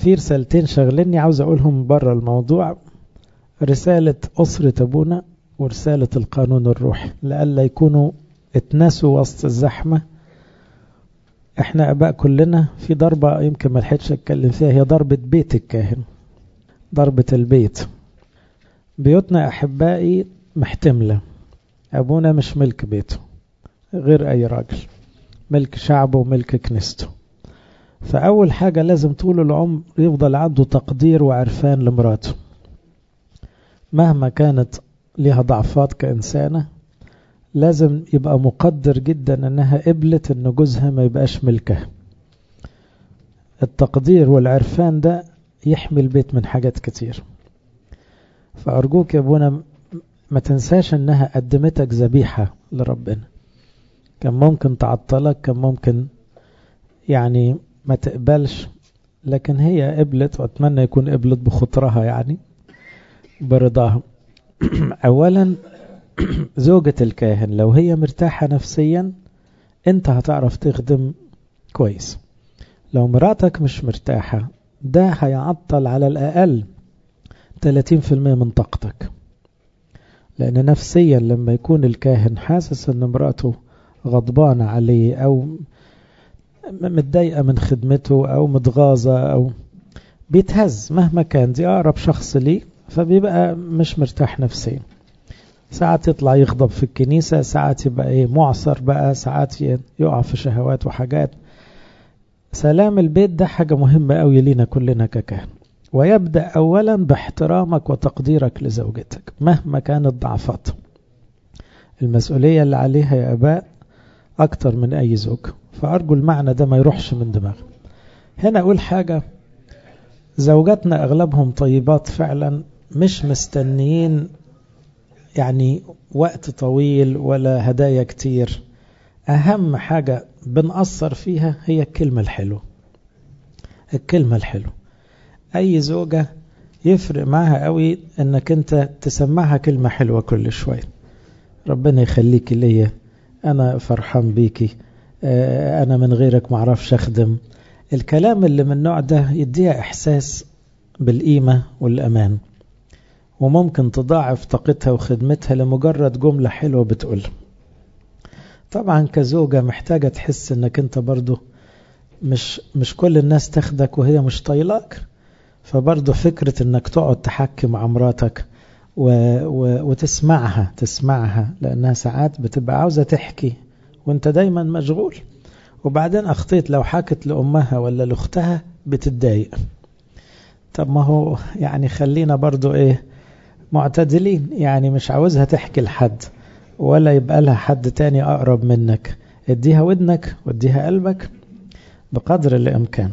في رسالتين شغلني عاوز أقولهم بره الموضوع رسالة أسرة أبونا ورسالة القانون الروحي لألا يكونوا اتنسوا وسط الزحمة احنا اباء كلنا في ضربة يمكن ما لحقتش اتكلم فيها هي ضربة بيت الكاهن ضربة البيت بيوتنا احبائي محتملة ابونا مش ملك بيته غير اي راجل ملك شعبه وملك كنيسته فاول حاجة لازم طول العمر يفضل عنده تقدير وعرفان لمراته مهما كانت لها ضعفات كإنسانة لازم يبقى مقدر جدا انها قبلت ان جوزها ما يبقاش ملكها التقدير والعرفان ده يحمي البيت من حاجات كتير فأرجوك يا ابونا ما تنساش انها قدمتك ذبيحة لربنا كان ممكن تعطلك كان ممكن يعني ما تقبلش لكن هي قبلت واتمنى يكون قبلت بخطرها يعني برضاها اولا زوجة الكاهن لو هي مرتاحة نفسيا انت هتعرف تخدم كويس لو مراتك مش مرتاحة ده هيعطل على الأقل 30% من طاقتك لأن نفسيا لما يكون الكاهن حاسس أن مراته غضبانة عليه أو متضايقة من خدمته أو متغاظة أو بيتهز مهما كان دي أقرب شخص ليه فبيبقى مش مرتاح نفسيا ساعات يطلع يغضب في الكنيسة ساعات يبقى ايه معصر بقى ساعات يقع في شهوات وحاجات سلام البيت ده حاجة مهمة قوي لينا كلنا ككهن ويبدأ أولا باحترامك وتقديرك لزوجتك مهما كانت ضعفات المسؤولية اللي عليها يا أباء أكتر من أي زوج فأرجو المعنى ده ما يروحش من دماغ هنا أقول حاجة زوجاتنا أغلبهم طيبات فعلا مش مستنيين يعني وقت طويل ولا هدايا كتير أهم حاجة بنأثر فيها هي الكلمة الحلوة الكلمة الحلوة أي زوجة يفرق معها قوي أنك أنت تسمعها كلمة حلوة كل شوية ربنا يخليك ليا أنا فرحان بيكي أنا من غيرك معرفش أخدم الكلام اللي من النوع ده يديها إحساس بالقيمة والأمان وممكن تضاعف طاقتها وخدمتها لمجرد جملة حلوة بتقول طبعا كزوجة محتاجة تحس انك انت برضو مش, مش كل الناس تاخدك وهي مش طايلاك فبرضو فكرة انك تقعد تحكي مع مراتك و و وتسمعها تسمعها لانها ساعات بتبقى عاوزة تحكي وانت دايما مشغول وبعدين اخطيت لو حكت لامها ولا لاختها بتتضايق طب ما هو يعني خلينا برضو ايه معتدلين يعني مش عاوزها تحكي لحد ولا يبقى لها حد تاني أقرب منك اديها ودنك واديها قلبك بقدر الإمكان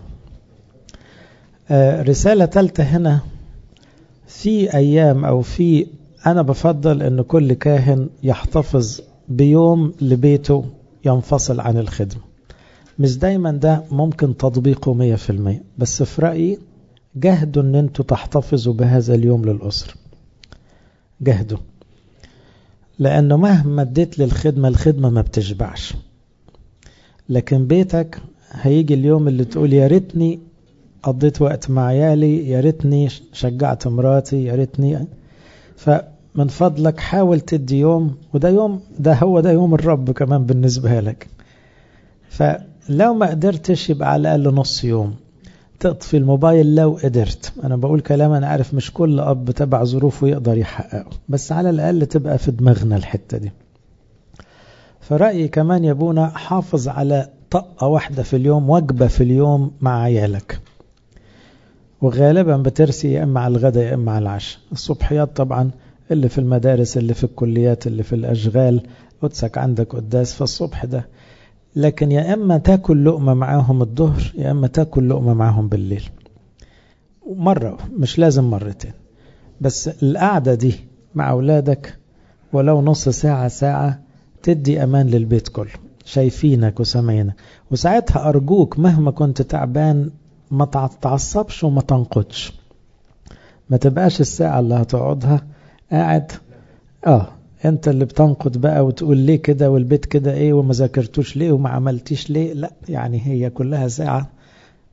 آه رسالة ثالثة هنا في أيام أو في أنا بفضل أن كل كاهن يحتفظ بيوم لبيته ينفصل عن الخدمة مش دايما ده ممكن تطبيقه مية في المية بس في رأيي جهدوا أن أنتوا تحتفظوا بهذا اليوم للأسرة جهده لأنه مهما اديت للخدمة الخدمة ما بتشبعش لكن بيتك هيجي اليوم اللي تقول يا ريتني قضيت وقت مع عيالي يا ريتني شجعت مراتي يا ريتني فمن فضلك حاول تدي يوم وده يوم ده هو ده يوم الرب كمان بالنسبة لك فلو ما قدرتش يبقى على الأقل نص يوم تطفي الموبايل لو قدرت أنا بقول كلام أنا عارف مش كل أب تبع ظروفه يقدر يحققه بس على الأقل تبقى في دماغنا الحتة دي فرأيي كمان يا ابونا حافظ على طقة واحدة في اليوم وجبة في اليوم مع عيالك وغالبا بترسي يا إما على الغداء يا إما على العشاء الصبحيات طبعا اللي في المدارس اللي في الكليات اللي في الأشغال قدسك عندك قداس فالصبح ده لكن يا إما تاكل لقمة معاهم الظهر يا إما تاكل لقمة معاهم بالليل مرة مش لازم مرتين بس القعدة دي مع أولادك ولو نص ساعة ساعة تدي أمان للبيت كله شايفينك وسامعينك وساعتها أرجوك مهما كنت تعبان ما تعصبش وما تنقدش ما تبقاش الساعة اللي هتقعدها قاعد اه انت اللي بتنقد بقى وتقول ليه كده والبيت كده ايه وما ذاكرتوش ليه وما عملتيش ليه لا يعني هي كلها ساعة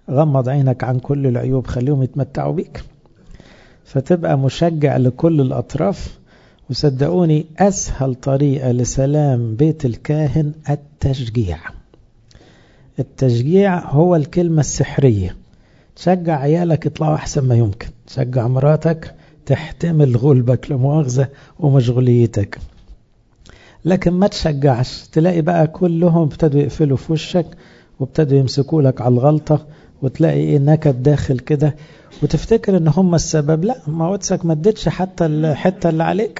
غمض عينك عن كل العيوب خليهم يتمتعوا بيك فتبقى مشجع لكل الأطراف وصدقوني أسهل طريقة لسلام بيت الكاهن التشجيع التشجيع هو الكلمة السحرية تشجع عيالك يطلعوا أحسن ما يمكن تشجع مراتك تحتمل غلبك لمؤاخذة ومشغوليتك لكن ما تشجعش تلاقي بقى كلهم ابتدوا يقفلوا في وشك وابتدوا يمسكوا لك على الغلطة وتلاقي ايه نكد داخل كده وتفتكر ان هم السبب لا ما قدسك ما اديتش حتى الحتة اللي عليك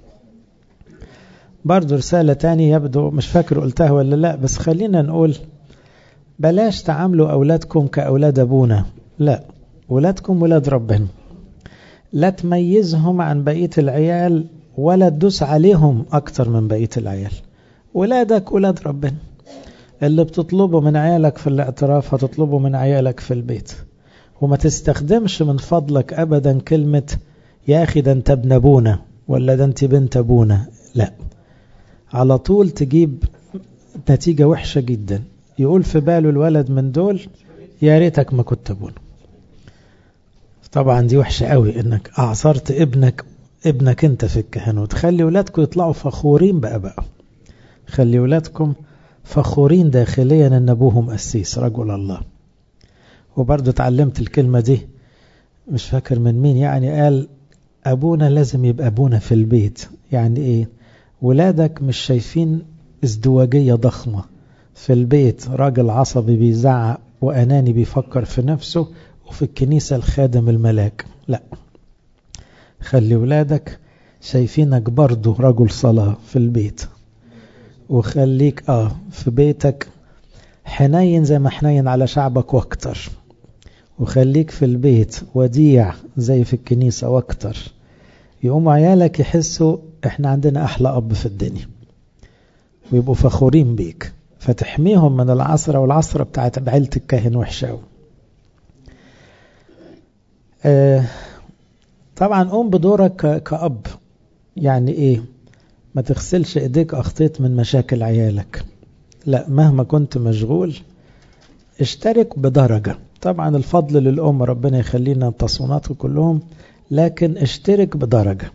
برضو رسالة تاني يبدو مش فاكر قلتها ولا لا بس خلينا نقول بلاش تعاملوا أولادكم كأولاد أبونا لا ولادكم ولاد ربنا لا تميزهم عن بقية العيال ولا تدوس عليهم أكتر من بقية العيال ولادك ولاد ربنا اللي بتطلبه من عيالك في الاعتراف هتطلبه من عيالك في البيت وما تستخدمش من فضلك أبدا كلمة يا أخي ده أنت ابن أبونا ولا ده أنت بنت أبونا لا على طول تجيب نتيجة وحشة جدا يقول في باله الولد من دول يا ريتك ما كنت ابونا طبعا دي وحشة قوي انك اعصرت ابنك ابنك انت في الكهنوت خلي ولادكم يطلعوا فخورين بقى بقى خلي ولادكم فخورين داخليا ان ابوهم قسيس رجل الله وبرضه اتعلمت الكلمة دي مش فاكر من مين يعني قال ابونا لازم يبقى ابونا في البيت يعني ايه ولادك مش شايفين ازدواجية ضخمة في البيت راجل عصبي بيزعق وأناني بيفكر في نفسه وفي الكنيسة الخادم الملاك لا خلي ولادك شايفينك برضه رجل صلاة في البيت وخليك اه في بيتك حنين زي ما حنين على شعبك واكتر وخليك في البيت وديع زي في الكنيسة واكتر يقوموا عيالك يحسوا احنا عندنا احلى اب في الدنيا ويبقوا فخورين بيك فتحميهم من العصرة والعصرة بتاعت عيلة الكاهن وحشة آه طبعا قوم بدورك كأب يعني ايه ما تغسلش ايديك اخطيت من مشاكل عيالك لا مهما كنت مشغول اشترك بدرجة طبعا الفضل للأم ربنا يخلينا تصوناته كلهم لكن اشترك بدرجة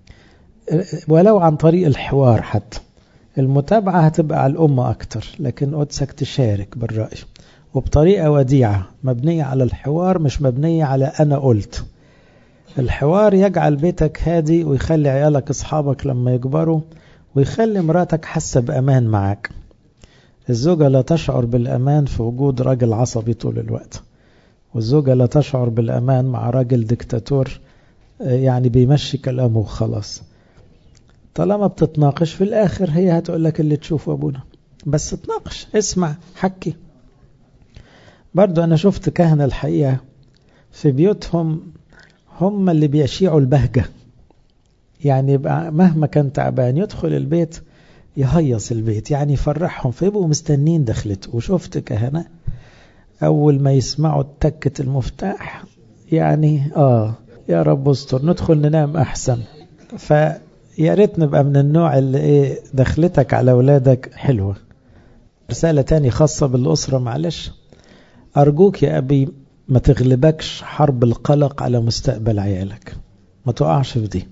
ولو عن طريق الحوار حتى المتابعة هتبقى على الأمة أكتر لكن قدسك تشارك بالرأي وبطريقة وديعة مبنية على الحوار مش مبنية على أنا قلت الحوار يجعل بيتك هادي ويخلي عيالك أصحابك لما يكبروا ويخلي مراتك حاسة بأمان معك الزوجة لا تشعر بالأمان في وجود راجل عصبي طول الوقت والزوجة لا تشعر بالأمان مع راجل دكتاتور يعني بيمشي كلامه وخلاص طالما بتتناقش في الآخر هي هتقول لك اللي تشوفه أبونا بس تناقش اسمع حكي برضو أنا شفت كهنة الحقيقة في بيوتهم هم اللي بيشيعوا البهجة يعني يبقى مهما كان تعبان يدخل البيت يهيص البيت يعني يفرحهم فيبقوا مستنين دخلته وشفت كهنة أول ما يسمعوا تكة المفتاح يعني آه يا رب استر ندخل ننام أحسن فيا ريت نبقى من النوع اللي إيه دخلتك على أولادك حلوة رسالة تاني خاصة بالأسرة معلش أرجوك يا أبي ما تغلبكش حرب القلق على مستقبل عيالك ما تقعش في دي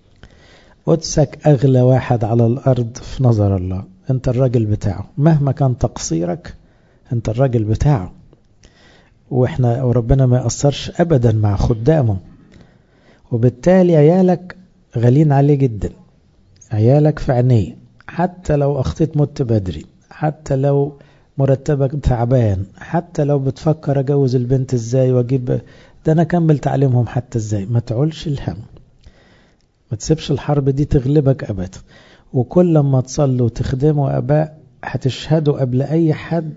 قدسك أغلى واحد على الأرض في نظر الله أنت الراجل بتاعه مهما كان تقصيرك أنت الراجل بتاعه وإحنا وربنا ما يأثرش أبدا مع خدامه وبالتالي عيالك غالين عليه جدا عيالك في عينيه حتى لو أخطيت مت بدري حتى لو مرتبك تعبان حتى لو بتفكر أجوز البنت إزاي وأجيب ده أنا أكمل تعليمهم حتى إزاي ما تعولش الهم ما تسيبش الحرب دي تغلبك أبدا وكل ما تصلوا وتخدموا أباء هتشهدوا قبل أي حد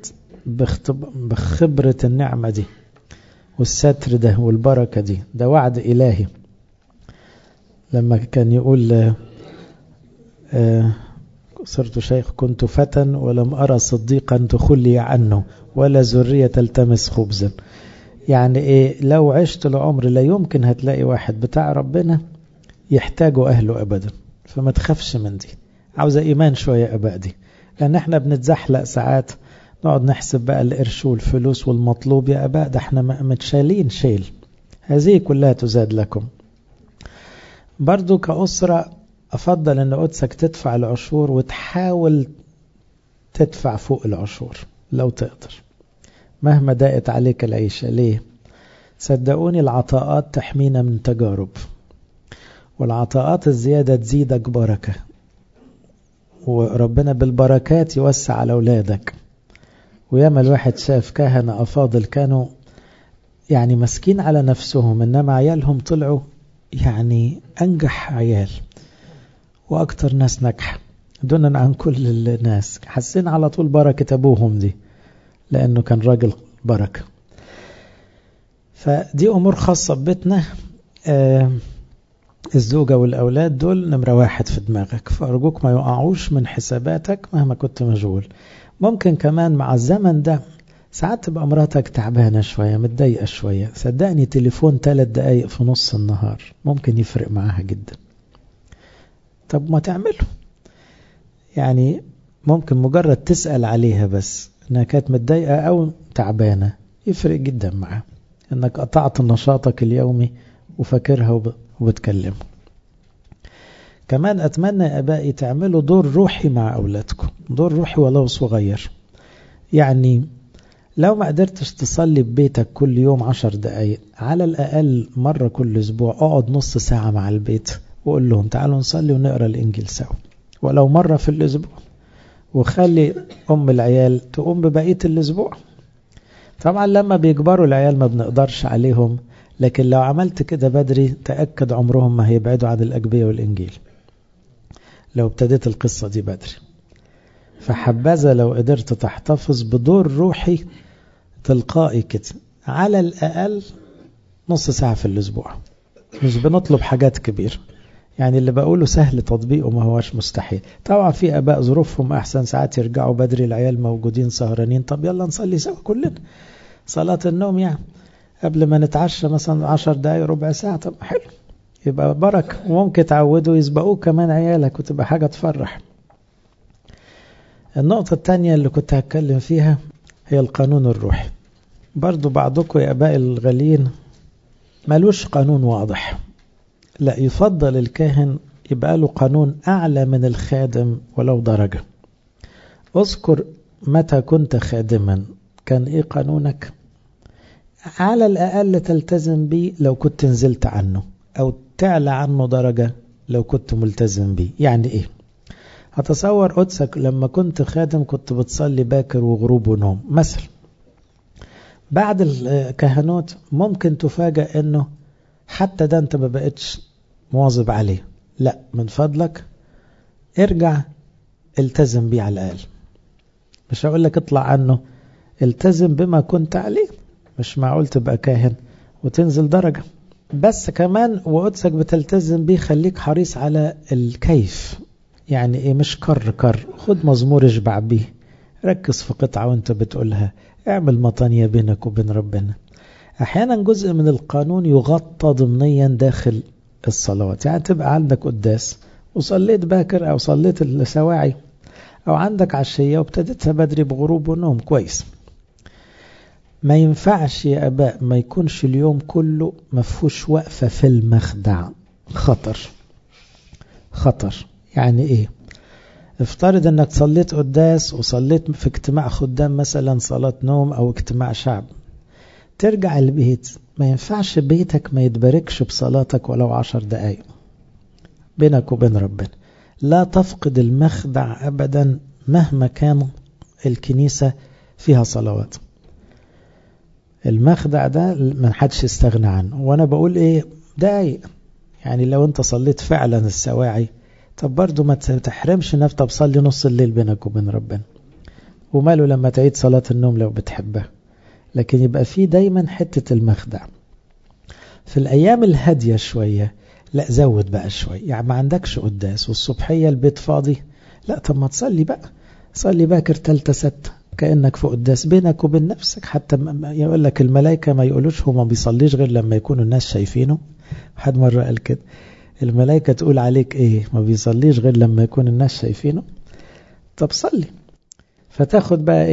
بخبرة النعمة دي والستر ده والبركة دي ده وعد إلهي لما كان يقول آه صرت شيخ كنت فتى ولم أرى صديقا تخلي عنه ولا ذرية تلتمس خبزا يعني إيه لو عشت العمر لا يمكن هتلاقي واحد بتاع ربنا يحتاجوا أهله أبدا فما تخافش من دي عاوزة إيمان شوية أباء دي لأن احنا بنتزحلق ساعات نقعد نحسب بقى القرش والفلوس والمطلوب يا أباء ده احنا متشالين شيل هذه كلها تزاد لكم برضو كأسرة أفضل أن قدسك تدفع العشور وتحاول تدفع فوق العشور لو تقدر مهما ضاقت عليك العيشة ليه صدقوني العطاءات تحمينا من تجارب والعطاءات الزيادة تزيدك بركة وربنا بالبركات يوسع على أولادك وياما الواحد شاف كهنة أفاضل كانوا يعني مسكين على نفسهم إنما عيالهم طلعوا يعني أنجح عيال وأكتر ناس ناجحة دونا عن كل الناس حاسين على طول بركة أبوهم دي لأنه كان راجل بركة فدي أمور خاصة ببيتنا آه الزوجة والأولاد دول نمرة واحد في دماغك فأرجوك ما يقعوش من حساباتك مهما كنت مشغول ممكن كمان مع الزمن ده ساعات تبقى مراتك تعبانة شوية متضايقة شوية صدقني تليفون ثلاث دقايق في نص النهار ممكن يفرق معاها جدا طب ما تعمله يعني ممكن مجرد تسأل عليها بس انها كانت متضايقة او تعبانة يفرق جدا معاها انك قطعت نشاطك اليومي وفاكرها وبتكلمه كمان أتمنى يا أبائي تعملوا دور روحي مع أولادكم دور روحي ولو صغير يعني لو ما قدرتش تصلي ببيتك كل يوم عشر دقايق على الأقل مرة كل أسبوع اقعد نص ساعة مع البيت وقول لهم تعالوا نصلي ونقرأ الإنجيل سوا ولو مرة في الأسبوع وخلي أم العيال تقوم ببقية الأسبوع طبعا لما بيكبروا العيال ما بنقدرش عليهم لكن لو عملت كده بدري تأكد عمرهم ما هيبعدوا عن الأجبية والإنجيل لو ابتديت القصة دي بدري فحبذا لو قدرت تحتفظ بدور روحي تلقائي كده على الأقل نص ساعة في الأسبوع مش بنطلب حاجات كبيرة يعني اللي بقوله سهل تطبيقه ما هوش مستحيل طبعا في أباء ظروفهم أحسن ساعات يرجعوا بدري العيال موجودين سهرانين طب يلا نصلي سوا كلنا صلاة النوم يعني قبل ما نتعشى مثلا عشر دقايق ربع ساعة طب حلو يبقى بركة وممكن تعودوا يسبقوك كمان عيالك وتبقى حاجة تفرح النقطة الثانية اللي كنت هتكلم فيها هي القانون الروحي برضو بعضكم يا أباء الغاليين ملوش قانون واضح لا يفضل الكاهن يبقى له قانون أعلى من الخادم ولو درجة اذكر متى كنت خادما كان إيه قانونك على الأقل تلتزم بيه لو كنت نزلت عنه أو تعلى عنه درجة لو كنت ملتزم بيه يعني إيه هتصور قدسك لما كنت خادم كنت بتصلي باكر وغروب ونوم مثلا بعد الكهنوت ممكن تفاجأ انه حتى ده انت ما بقتش مواظب عليه لا من فضلك ارجع التزم بيه على الأقل مش هقول لك اطلع عنه التزم بما كنت عليه مش معقول تبقى كاهن وتنزل درجة بس كمان وقدسك بتلتزم بيه خليك حريص على الكيف يعني ايه مش كر كر خد مزمور اشبع بيه ركز في قطعة وانت بتقولها اعمل مطانية بينك وبين ربنا احيانا جزء من القانون يغطى ضمنيا داخل الصلوات يعني تبقى عندك قداس وصليت باكر او صليت السواعي او عندك عشية وابتديتها بدري بغروب ونوم كويس ما ينفعش يا اباء ما يكونش اليوم كله مفهوش وقفة في المخدع خطر خطر يعني ايه افترض انك صليت قداس وصليت في اجتماع خدام مثلا صلاة نوم او اجتماع شعب ترجع البيت ما ينفعش بيتك ما يتباركش بصلاتك ولو عشر دقايق بينك وبين ربنا لا تفقد المخدع ابدا مهما كان الكنيسة فيها صلوات المخدع ده ما حدش يستغنى عنه وانا بقول ايه دقايق يعني لو انت صليت فعلا السواعي طب برضو ما تحرمش نفسك طب صلي نص الليل بينك وبين ربنا وماله لما تعيد صلاة النوم لو بتحبها لكن يبقى في دايما حتة المخدع في الأيام الهادية شوية لا زود بقى شوية يعني ما عندكش قداس والصبحية البيت فاضي لا طب ما تصلي بقى صلي باكر تالتة ستة كأنك في قداس بينك وبين نفسك حتى يقول لك الملائكة ما يقولوش هو ما بيصليش غير لما يكونوا الناس شايفينه حد مرة قال كده الملائكة تقول عليك ايه ما بيصليش غير لما يكون الناس شايفينه طب صلي فتاخد بقى ايه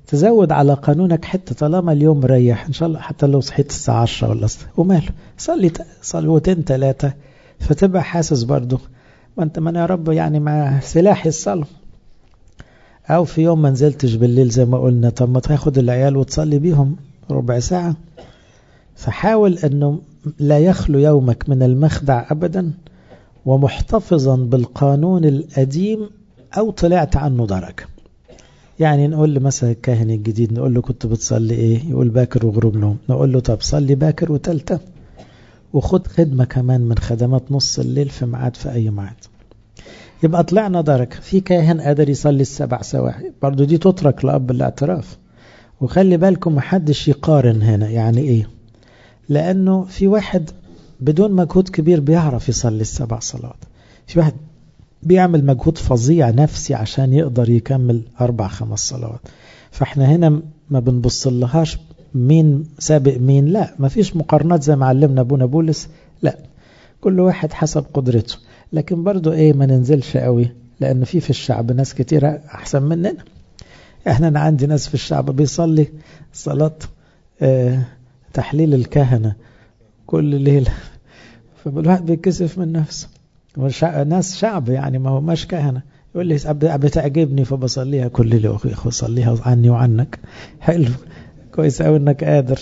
تزود على قانونك حتى طالما اليوم مريح ان شاء الله حتى لو صحيت الساعة 10 ولا وماله صلي صلوتين ثلاثة فتبقى حاسس برضه ما انت ما يا رب يعني مع سلاحي الصلاة او في يوم ما نزلتش بالليل زي ما قلنا طب ما تاخد العيال وتصلي بيهم ربع ساعة فحاول انه لا يخلو يومك من المخدع ابدا ومحتفظا بالقانون القديم او طلعت عنه درجة يعني نقول له مثلا الكاهن الجديد نقول له كنت بتصلي ايه يقول باكر وغروب نوم نقول له طب صلي باكر وتالتة وخد خدمة كمان من خدمات نص الليل في ميعاد في اي ميعاد يبقى طلعنا درجة في كاهن قادر يصلي السبع سواعي برضو دي تترك لأب الاعتراف وخلي بالكم محدش يقارن هنا يعني ايه لأنه في واحد بدون مجهود كبير بيعرف يصلي السبع صلوات في واحد بيعمل مجهود فظيع نفسي عشان يقدر يكمل أربع خمس صلوات فاحنا هنا ما بنبص لهاش مين سابق مين لا ما فيش مقارنات زي ما علمنا ابونا بولس لا كل واحد حسب قدرته لكن برضو ايه ما ننزلش قوي لان في في الشعب ناس كتيرة احسن مننا احنا أنا عندي ناس في الشعب بيصلي صلاة اه تحليل الكهنة كل ليلة فالواحد بيتكسف من نفسه ناس شعب يعني ما هو مش كهنة يقول لي بتعجبني فبصليها كل ليلة أخي صليها عني وعنك حلو كويس قوي انك قادر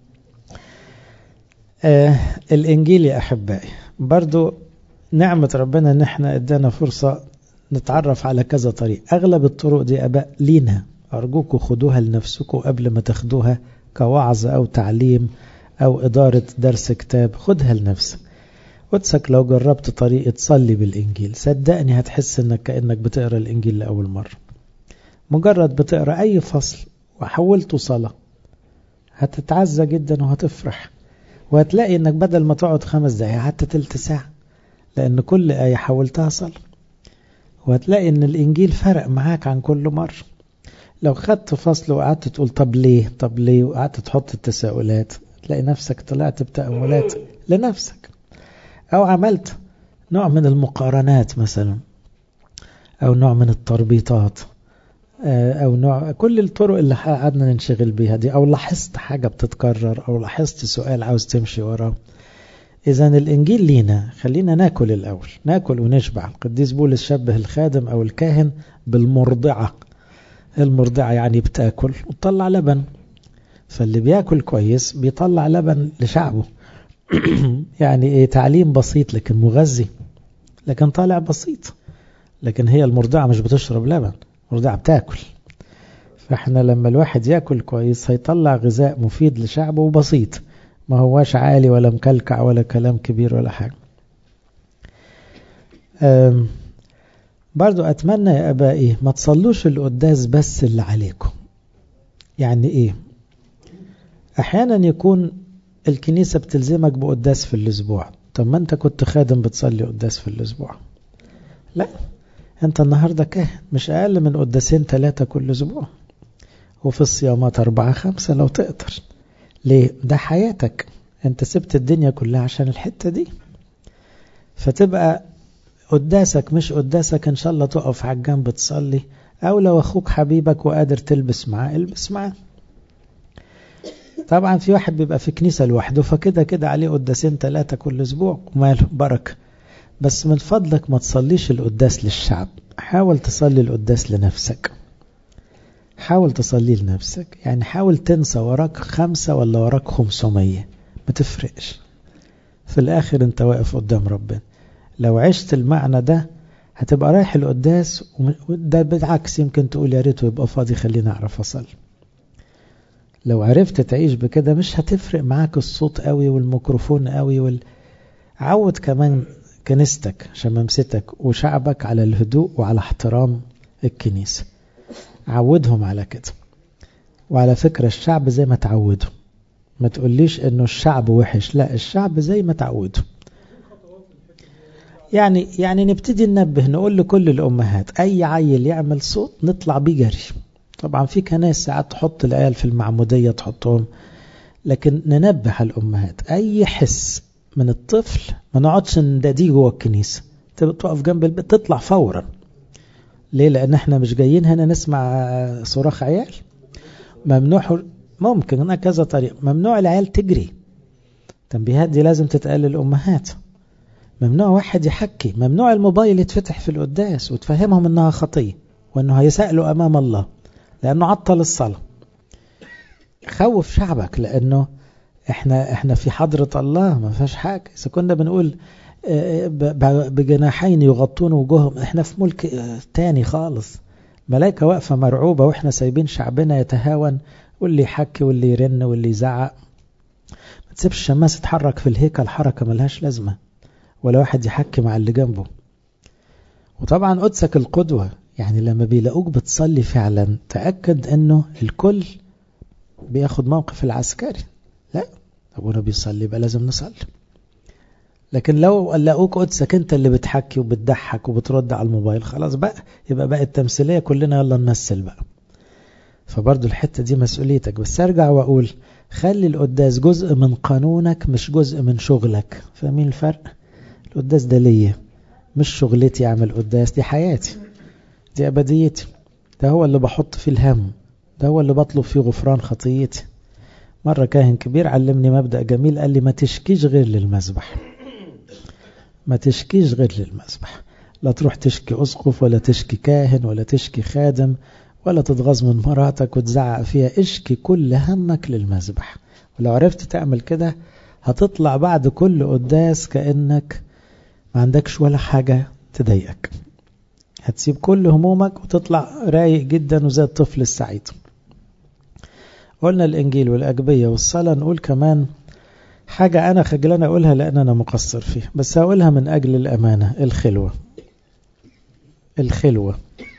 آه الانجيل يا احبائي برضو نعمة ربنا ان احنا ادانا فرصة نتعرف على كذا طريق اغلب الطرق دي اباء لينا ارجوكم خدوها لنفسكم قبل ما تاخدوها كوعظ او تعليم او ادارة درس كتاب خدها لنفسك قدسك لو جربت طريقة تصلي بالانجيل صدقني هتحس انك كأنك بتقرأ الانجيل لأول مرة مجرد بتقرأ اي فصل وحولته صلاة هتتعزى جدا وهتفرح وهتلاقي انك بدل ما تقعد خمس دقايق حتى تلت ساعة لان كل آية حولتها صلاة وهتلاقي ان الانجيل فرق معاك عن كل مرة لو خدت فصل وقعدت تقول طب ليه طب ليه وقعدت تحط التساؤلات تلاقي نفسك طلعت بتأملات لنفسك او عملت نوع من المقارنات مثلا او نوع من التربيطات او نوع كل الطرق اللي قعدنا ننشغل بيها دي او لاحظت حاجة بتتكرر او لاحظت سؤال عاوز تمشي وراه اذا الانجيل لينا خلينا ناكل الاول ناكل ونشبع القديس بولس شبه الخادم او الكاهن بالمرضعة المرضعة يعني بتاكل وتطلع لبن فاللي بياكل كويس بيطلع لبن لشعبه يعني ايه تعليم بسيط لكن مغذي لكن طالع بسيط لكن هي المرضعة مش بتشرب لبن مرضعة بتاكل فاحنا لما الواحد ياكل كويس هيطلع غذاء مفيد لشعبه وبسيط ما هواش عالي ولا مكلكع ولا كلام كبير ولا حاجة برضو أتمنى يا أبائي ما تصلوش القداس بس اللي عليكم يعني إيه أحيانا يكون الكنيسة بتلزمك بقداس في الأسبوع طب ما أنت كنت خادم بتصلي قداس في الأسبوع لا أنت النهاردة كاهن مش أقل من قداسين ثلاثة كل أسبوع وفي الصيامات أربعة خمسة لو تقدر ليه ده حياتك أنت سبت الدنيا كلها عشان الحتة دي فتبقى قداسك مش قداسك إن شاء الله تقف على الجنب تصلي أو لو أخوك حبيبك وقادر تلبس معاه البس معاه طبعا في واحد بيبقى في كنيسة لوحده فكده كده عليه قداسين ثلاثة كل أسبوع وماله بركة بس من فضلك ما تصليش القداس للشعب حاول تصلي القداس لنفسك حاول تصلي لنفسك يعني حاول تنسى وراك خمسة ولا وراك خمسمية ما تفرقش في الآخر انت واقف قدام ربنا لو عشت المعنى ده هتبقى رايح القداس وده بالعكس يمكن تقول يا ريته يبقى فاضي خليني أعرف أصلي لو عرفت تعيش بكده مش هتفرق معاك الصوت قوي والميكروفون قوي وال... عود كمان كنيستك شمامستك وشعبك على الهدوء وعلى احترام الكنيسة عودهم على كده وعلى فكرة الشعب زي ما تعودوا ما تقوليش انه الشعب وحش لا الشعب زي ما تعودوا يعني يعني نبتدي ننبه نقول لكل الامهات اي عيل يعمل صوت نطلع بيه جري طبعا في كنايس ساعات تحط العيال في المعمودية تحطهم لكن ننبه على الامهات اي حس من الطفل ما نقعدش نداديه جوه الكنيسة تقف جنب البيت تطلع فورا ليه لان احنا مش جايين هنا نسمع صراخ عيال ممنوع ممكن هناك كذا طريق ممنوع العيال تجري تنبيهات دي لازم تتقال للأمهات ممنوع واحد يحكي ممنوع الموبايل يتفتح في القداس وتفهمهم انها خطية وانه هيسألوا امام الله لانه عطل الصلاة خوف شعبك لانه احنا احنا في حضرة الله ما فيهاش حاجة اذا كنا بنقول بجناحين يغطون وجوههم احنا في ملك تاني خالص ملائكة واقفة مرعوبة واحنا سايبين شعبنا يتهاون واللي يحكي واللي يرن واللي يزعق ما تسيبش الشماس يتحرك في الهيكل حركة ملهاش لازمة ولا واحد يحكي مع اللي جنبه وطبعا قدسك القدوة يعني لما بيلاقوك بتصلي فعلا تأكد انه الكل بياخد موقف العسكري لا ابونا بيصلي يبقى لازم نصلي لكن لو لقوك قدسك انت اللي بتحكي وبتضحك وبترد على الموبايل خلاص بقى يبقى بقى التمثيلية كلنا يلا نمثل بقى فبرضو الحتة دي مسؤوليتك بس ارجع واقول خلي القداس جزء من قانونك مش جزء من شغلك فاهمين الفرق القداس ده ليا مش شغلتي اعمل قداس دي حياتي دي ابديتي ده هو اللي بحط فيه الهم ده هو اللي بطلب فيه غفران خطيتي مرة كاهن كبير علمني مبدأ جميل قال لي ما تشكيش غير للمذبح ما تشكيش غير للمذبح لا تروح تشكي أسقف ولا تشكي كاهن ولا تشكي خادم ولا تتغاظ من مراتك وتزعق فيها اشكي كل همك للمذبح ولو عرفت تعمل كده هتطلع بعد كل قداس كأنك ما عندكش ولا حاجة تضايقك هتسيب كل همومك وتطلع رايق جدا وزي الطفل السعيد قلنا الإنجيل والأجبية والصلاة نقول كمان حاجة أنا خجلان أقولها لأن أنا مقصر فيها بس هقولها من أجل الأمانة الخلوة الخلوة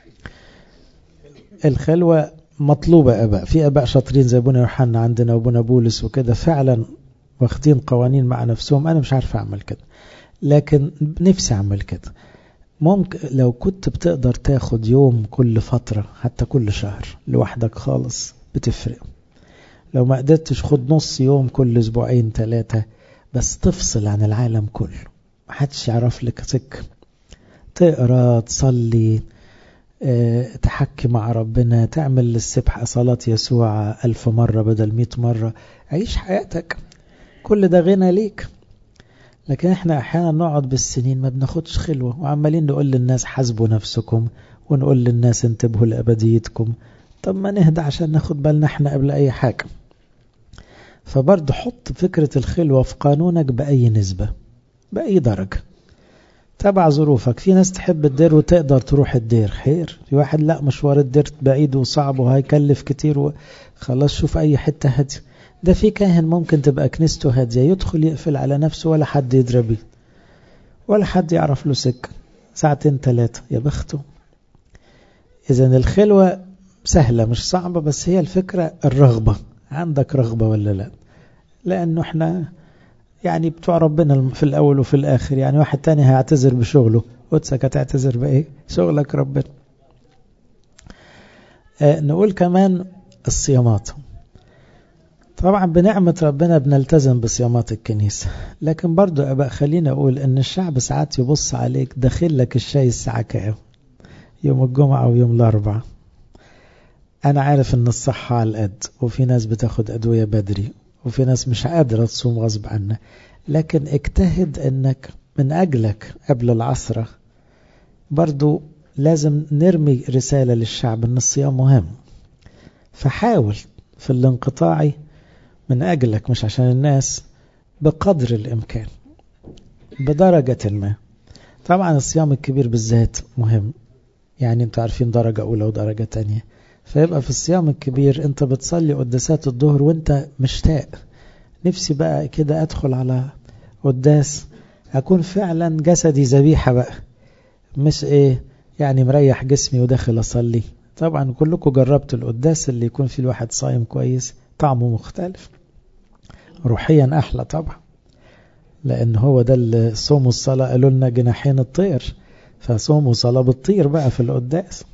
الخلوة مطلوبة أباء في أباء شاطرين زي ابونا يوحنا عندنا وابونا بولس وكده فعلا واخدين قوانين مع نفسهم أنا مش عارف أعمل كده لكن نفسي أعمل كده ممكن لو كنت بتقدر تاخد يوم كل فترة حتى كل شهر لوحدك خالص بتفرق لو ما قدرتش خد نص يوم كل اسبوعين ثلاثة بس تفصل عن العالم كله محدش يعرف لك سكة تقرا تصلي اه تحكي مع ربنا تعمل للسبحة صلاة يسوع ألف مرة بدل مئة مرة عيش حياتك كل ده غنى ليك لكن احنا احيانا نقعد بالسنين ما بناخدش خلوة وعمالين نقول للناس حاسبوا نفسكم ونقول للناس انتبهوا لأبديتكم طب ما نهدى عشان ناخد بالنا احنا قبل اي حاجة فبرضه حط فكرة الخلوة في قانونك بأي نسبة بأي درجة تبع ظروفك في ناس تحب الدير وتقدر تروح الدير خير في واحد لا مشوار الدير بعيد وصعب وهيكلف كتير وخلاص شوف أي حتة هادية ده في كاهن ممكن تبقى كنيسته هادية يدخل يقفل على نفسه ولا حد يدرى بيه ولا حد يعرف له سكة ساعتين ثلاثة يا بخته إذا الخلوة سهلة مش صعبة بس هي الفكرة الرغبة عندك رغبة ولا لا لأنه احنا يعني بتوع ربنا في الأول وفي الآخر يعني واحد تاني هيعتذر بشغله قدسك هتعتذر بإيه شغلك ربنا آه نقول كمان الصيامات طبعا بنعمة ربنا بنلتزم بصيامات الكنيسة لكن برضو أبقى خلينا أقول أن الشعب ساعات يبص عليك داخل لك الشاي الساعة كام يوم الجمعة ويوم الأربعاء أنا عارف أن الصحة على القد وفي ناس بتاخد أدوية بدري وفي ناس مش قادرة تصوم غصب عنها لكن اجتهد أنك من أجلك قبل العصرة برضو لازم نرمي رسالة للشعب أن الصيام مهم فحاول في الانقطاعي من أجلك مش عشان الناس بقدر الإمكان بدرجة ما طبعا الصيام الكبير بالذات مهم يعني انتوا عارفين درجة أولى ودرجة تانية فيبقى في الصيام الكبير انت بتصلي قداسات الظهر وانت مشتاق نفسي بقى كده ادخل على قداس اكون فعلا جسدي ذبيحة بقى مش ايه يعني مريح جسمي وداخل اصلي طبعا كلكم جربتوا القداس اللي يكون فيه الواحد صايم كويس طعمه مختلف روحيا احلى طبعا لان هو ده الصوم والصلاة قالوا لنا جناحين الطير فصوم وصلاة بتطير بقى في القداس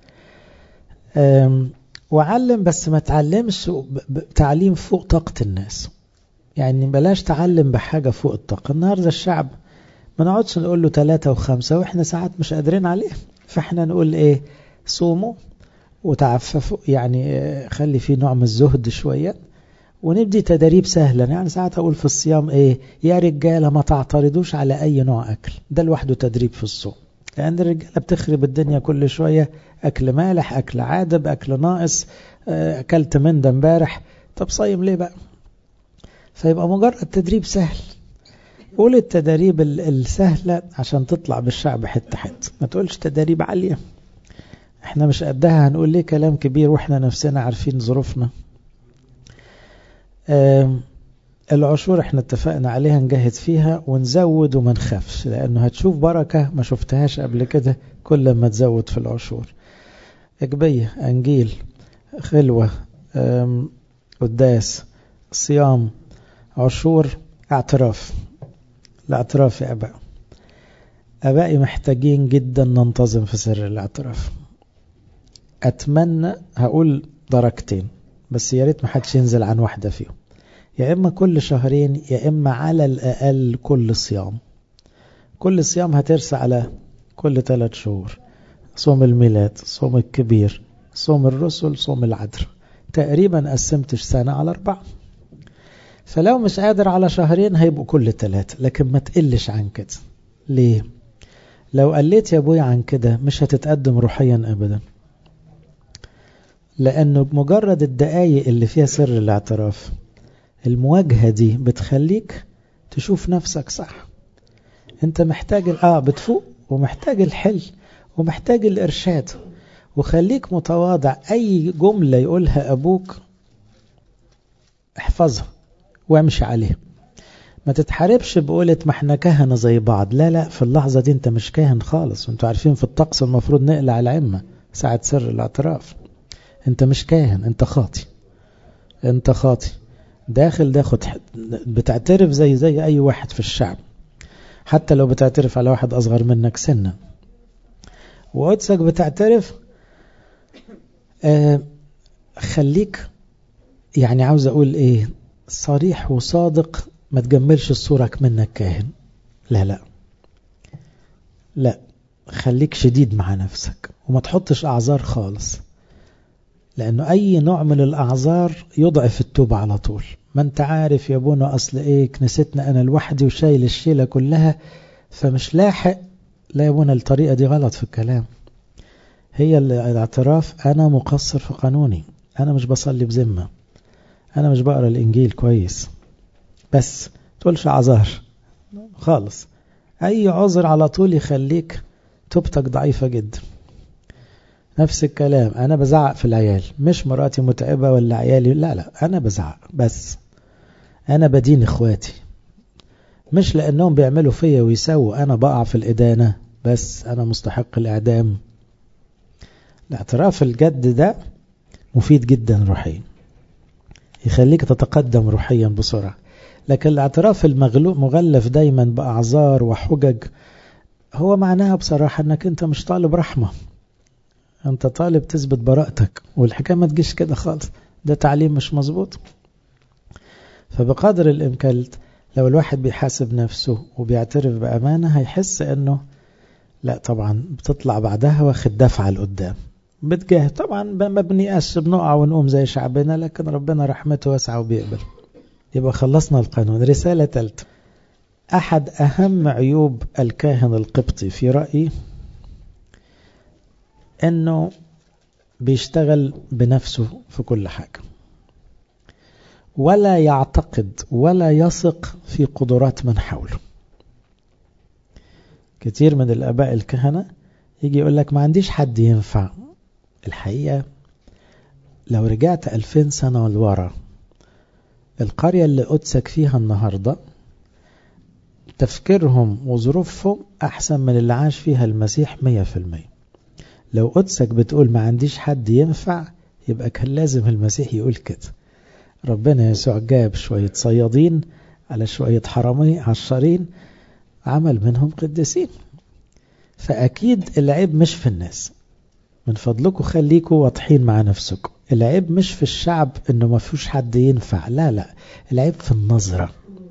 وعلم بس ما تعلمش تعليم فوق طاقة الناس يعني بلاش تعلم بحاجة فوق الطاقة النهاردة الشعب ما نقعدش نقول له ثلاثة وخمسة واحنا ساعات مش قادرين عليه فاحنا نقول ايه صوموا وتعففوا يعني خلي فيه نوع من الزهد شوية ونبدي تدريب سهلا يعني ساعات أقول في الصيام إيه يا رجالة ما تعترضوش على أي نوع أكل ده لوحده تدريب في الصوم لأن الرجالة بتخرب الدنيا كل شوية أكل مالح أكل عادب أكل ناقص أكلت من ده امبارح طب صايم ليه بقى فيبقى مجرد تدريب سهل قول التدريب السهلة عشان تطلع بالشعب حتة حتة ما تقولش تدريب عالية احنا مش قدها هنقول ليه كلام كبير واحنا نفسنا عارفين ظروفنا العشور احنا اتفقنا عليها نجهد فيها ونزود وما نخافش لانه هتشوف بركة ما شفتهاش قبل كده كل ما تزود في العشور اجبية انجيل خلوة قداس صيام عشور اعتراف الاعتراف يا أباء أبائي محتاجين جدا ننتظم في سر الاعتراف أتمنى هقول درجتين بس يا ريت ما حدش ينزل عن واحدة فيهم يا إما كل شهرين يا إما على الأقل كل صيام كل صيام هترسى على كل ثلاث شهور صوم الميلاد صوم الكبير صوم الرسل صوم العذر تقريبا قسمت السنة على أربعة فلو مش قادر على شهرين هيبقوا كل ثلاثة لكن ما تقلش عن كده ليه لو قليت يا ابوي عن كده مش هتتقدم روحيا ابدا لانه مجرد الدقايق اللي فيها سر الاعتراف المواجهة دي بتخليك تشوف نفسك صح انت محتاج اه بتفوق ومحتاج الحل ومحتاج الارشاد وخليك متواضع اي جملة يقولها ابوك احفظها وامشي عليها ما تتحاربش بقولة ما احنا كهنة زي بعض لا لا في اللحظة دي انت مش كاهن خالص وانتوا عارفين في الطقس المفروض نقلع العمة ساعة سر الاعتراف انت مش كاهن انت خاطي انت خاطي داخل داخل بتعترف زي زي اي واحد في الشعب حتى لو بتعترف على واحد اصغر منك سنا وقدسك بتعترف آه خليك يعني عاوز اقول ايه صريح وصادق ما تجملش الصورة منك كاهن لا لا لا خليك شديد مع نفسك وما تحطش أعذار خالص لأنه أي نوع من الأعذار يضعف التوبة على طول ما أنت عارف يا ابونا أصل إيه كنيستنا أنا لوحدي وشايل الشيلة كلها فمش لاحق لا يا ابونا الطريقة دي غلط في الكلام هي الاعتراف أنا مقصر في قانوني أنا مش بصلي بذمة أنا مش بقرأ الإنجيل كويس بس تقولش أعذار خالص أي عذر على طول يخليك توبتك ضعيفة جدا نفس الكلام أنا بزعق في العيال مش مراتي متعبة ولا عيالي لا لا أنا بزعق بس أنا بدين إخواتي مش لأنهم بيعملوا فيا ويسووا أنا بقع في الإدانة بس أنا مستحق الإعدام الاعتراف الجد ده مفيد جدا روحيا يخليك تتقدم روحيا بسرعة لكن الاعتراف المغلوب مغلف دايما بأعذار وحجج هو معناها بصراحة انك انت مش طالب رحمة انت طالب تثبت براءتك والحكاية ما تجيش كده خالص ده تعليم مش مظبوط فبقدر الامكان لو الواحد بيحاسب نفسه وبيعترف بأمانة هيحس انه لا طبعا بتطلع بعدها واخد دفعة لقدام بتجاهد طبعا ما بنيأس بنقع ونقوم زي شعبنا لكن ربنا رحمته واسعة وبيقبل يبقى خلصنا القانون رسالة ثالثة أحد أهم عيوب الكاهن القبطي في رأيي أنه بيشتغل بنفسه في كل حاجة ولا يعتقد ولا يثق في قدرات من حوله كتير من الآباء الكهنة يجي يقول لك ما عنديش حد ينفع الحقيقة لو رجعت ألفين سنة لورا القرية اللي قدسك فيها النهاردة تفكيرهم وظروفهم أحسن من اللي عاش فيها المسيح مية في المية لو قدسك بتقول ما عنديش حد ينفع يبقى كان لازم المسيح يقول كده ربنا يسوع جاب شوية صيادين على شوية حرامي عشرين عمل منهم قديسين فأكيد العيب مش في الناس من فضلكم خليكم واضحين مع نفسكم العيب مش في الشعب انه ما فيش حد ينفع لا لا العيب في النظرة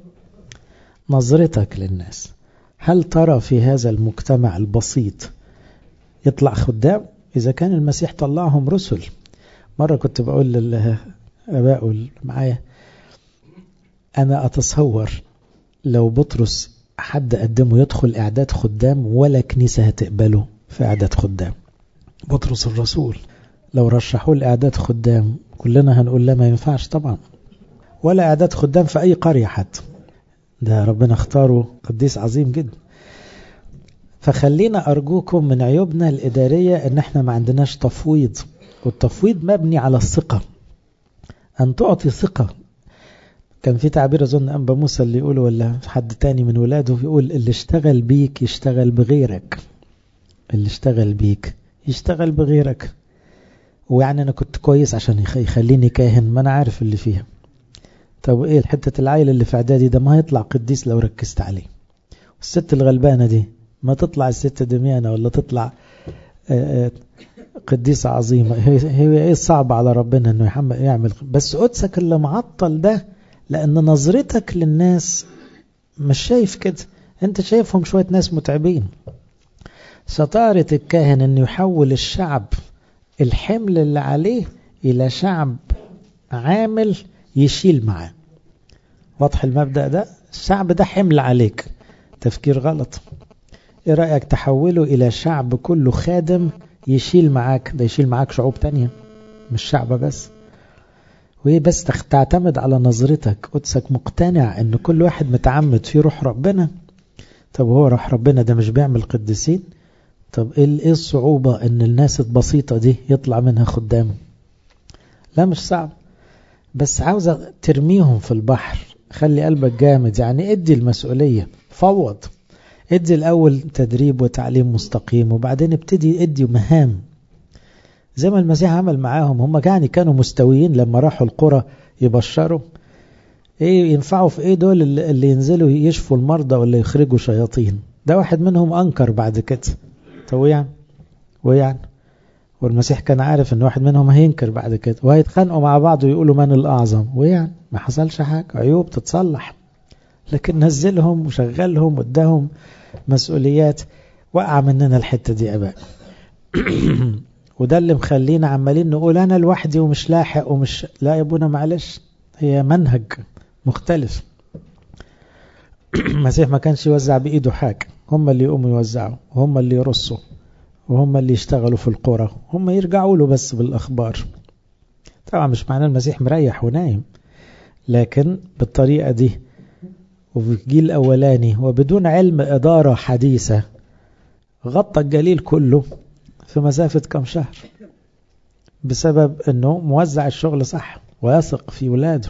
نظرتك للناس هل ترى في هذا المجتمع البسيط يطلع خدام إذا كان المسيح طلعهم رسل مرة كنت بقول للآباء اللي معايا أنا أتصور لو بطرس حد قدمه يدخل إعداد خدام ولا كنيسة هتقبله في إعداد خدام بطرس الرسول لو رشحوه لإعداد خدام كلنا هنقول لا ما ينفعش طبعا ولا إعداد خدام في أي قرية حتى ده ربنا اختاره قديس عظيم جدا فخلينا أرجوكم من عيوبنا الإدارية إن احنا ما عندناش تفويض والتفويض مبني على الثقة أن تعطي ثقة كان في تعبير أظن أنبا موسى اللي يقوله ولا حد تاني من ولاده يقول اللي اشتغل بيك يشتغل بغيرك اللي اشتغل بيك يشتغل بغيرك ويعني أنا كنت كويس عشان يخليني كاهن ما أنا عارف اللي فيها طب إيه حتة العيل اللي في إعدادي ده ما هيطلع قديس لو ركزت عليه والست الغلبانة دي ما تطلع الست دميانة ولا تطلع قديسة عظيمة هي هي ايه الصعب على ربنا انه يعمل بس قدسك اللي معطل ده لان نظرتك للناس مش شايف كده انت شايفهم شوية ناس متعبين شطارة الكاهن انه يحول الشعب الحمل اللي عليه الى شعب عامل يشيل معاه واضح المبدأ ده الشعب ده حمل عليك تفكير غلط ايه رأيك تحوله الى شعب كله خادم يشيل معاك ده يشيل معاك شعوب تانية مش شعب بس وهي بس تعتمد على نظرتك قدسك مقتنع ان كل واحد متعمد في روح ربنا طب هو روح ربنا ده مش بيعمل قديسين طب ايه الصعوبة ان الناس البسيطة دي يطلع منها خدام لا مش صعب بس عاوزة ترميهم في البحر خلي قلبك جامد يعني ادي المسؤولية فوض ادي الاول تدريب وتعليم مستقيم وبعدين ابتدي ادي مهام زي ما المسيح عمل معاهم هم يعني كانوا مستويين لما راحوا القرى يبشروا ايه ينفعوا في ايه دول اللي ينزلوا يشفوا المرضى ولا يخرجوا شياطين ده واحد منهم انكر بعد كده طب يعني ويعني والمسيح كان عارف ان واحد منهم هينكر بعد كده وهيتخانقوا مع بعض ويقولوا من الاعظم ويعني ما حصلش حاجه عيوب تتصلح لكن نزلهم وشغلهم واداهم مسؤوليات وقع مننا الحته دي اباء وده اللي مخلينا عمالين نقول انا لوحدي ومش لاحق ومش لا يا ابونا معلش هي منهج مختلف المسيح ما كانش يوزع بايده حاجه هم اللي يقوموا يوزعوا وهم اللي يرصوا وهم اللي يشتغلوا في القرى هم يرجعوا له بس بالاخبار طبعا مش معناه المسيح مريح ونايم لكن بالطريقه دي وفي الجيل الاولاني وبدون علم اداره حديثه غطى الجليل كله في مسافة كم شهر بسبب انه موزع الشغل صح ويثق في ولاده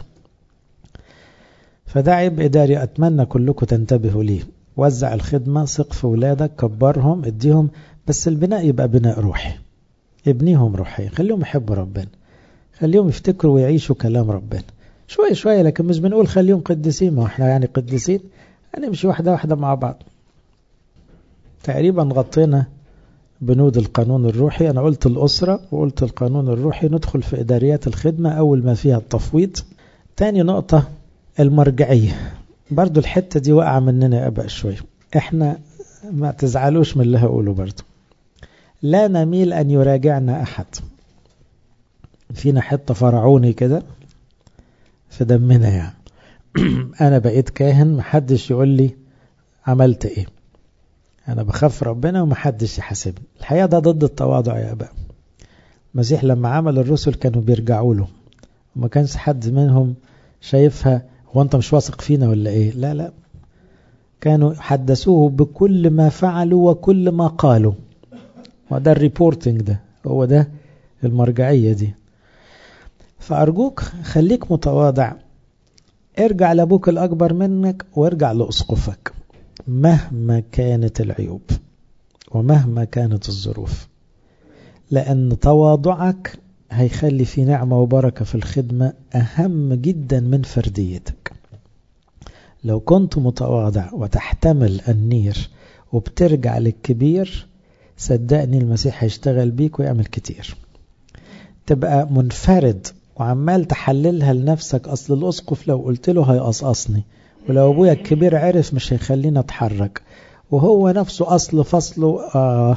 فده عيب اداري اتمنى كلكم تنتبهوا ليه وزع الخدمة ثق في ولادك كبرهم اديهم بس البناء يبقى بناء روحي ابنيهم روحيا خليهم يحبوا ربنا خليهم يفتكروا ويعيشوا كلام ربنا شوية شوية لكن مش بنقول خليهم قديسين ما احنا يعني قديسين هنمشي واحدة واحدة مع بعض تقريبا غطينا بنود القانون الروحي أنا قلت الأسرة وقلت القانون الروحي ندخل في إداريات الخدمة أول ما فيها التفويض تاني نقطة المرجعية برضو الحتة دي وقع مننا يا أبا شوي احنا ما تزعلوش من اللي هقوله برضو لا نميل أن يراجعنا أحد فينا حتة فرعوني كده في دمنا يعني أنا بقيت كاهن محدش يقول لي عملت إيه أنا بخاف ربنا ومحدش يحاسبني الحقيقة ده ضد التواضع يا أبا المسيح لما عمل الرسل كانوا بيرجعوا له وما كانش حد منهم شايفها هو أنت مش واثق فينا ولا إيه لا لا كانوا حدثوه بكل ما فعلوا وكل ما قالوا وده الريبورتنج ده هو ده المرجعية دي فأرجوك خليك متواضع ارجع لأبوك الأكبر منك وارجع لأسقفك مهما كانت العيوب ومهما كانت الظروف لأن تواضعك هيخلي في نعمة وبركة في الخدمة أهم جدا من فرديتك لو كنت متواضع وتحتمل النير وبترجع للكبير صدقني المسيح هيشتغل بيك ويعمل كتير تبقى منفرد وعمال تحللها لنفسك أصل الأسقف لو قلت له هيقصقصني ولو أبويا الكبير عرف مش هيخليني أتحرك وهو نفسه أصل فصله آه